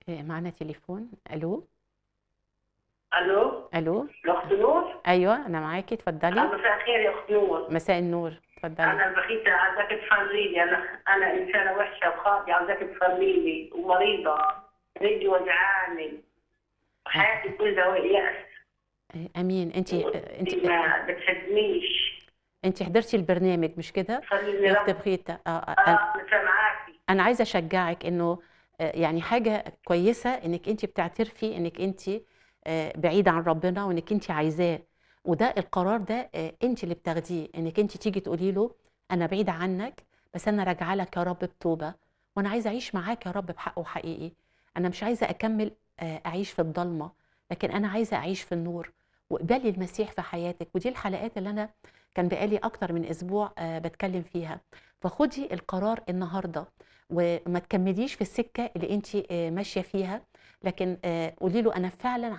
آآ معانا تليفون، ألو؟ ألو، ألو؟ الأخت نور؟ أيوه، أنا معاكِ، آه، اتفضلي. مساء الخير يا أخت نور. مساء النور، اتفضلي. أنا البخيتة عاوزاك تفرّي لي، أنا أنا إنسانة وحشة وخاطئة عاوزاك تفرّي لي ومريضة، رجلي وجعاني، وحياتي كلها يأس، آآ أمين، أنتِ آآ أنتِ ما بتحبنيش. أنتِ حضرتِ البرنامج مش كده؟ خلّي لي يا أخت رب بخيتة، آه، أ آه، أن أنا سامعاكِ. أنا عايزة أشجّعِك إنه آآ يعني حاجة كويسة إنِّك أنتِ بتعترفي إنِّك أنتِ آآ بعيدة عن ربنا وإنِّك أنتِ عايزاه، وده القرار ده آآ أنتِ اللي بتاخديه، إنِّك أنتِ تيجي تقولي له أنا بعيدة عنك، بس أنا راجعة لك يا رب بتوبة، وأنا عايزة أعيش معاك يا رب بحق وحقيقي، أنا مش عايزة أكمّل آآ أعيش في الضلمة، لكن أنا عايزة أعيش في النور، واقبلي المسيح في حياتِك، ودي الحلقات اللي أنا كان بقى لي أكتر من أسبوع آآ باتكلّم فيها، فخُدي القرار النهارده، وما تكمّليش في السكة اللي أنتِ آآ ماشية فيها، لكن آآ قولي له أنا فعلًا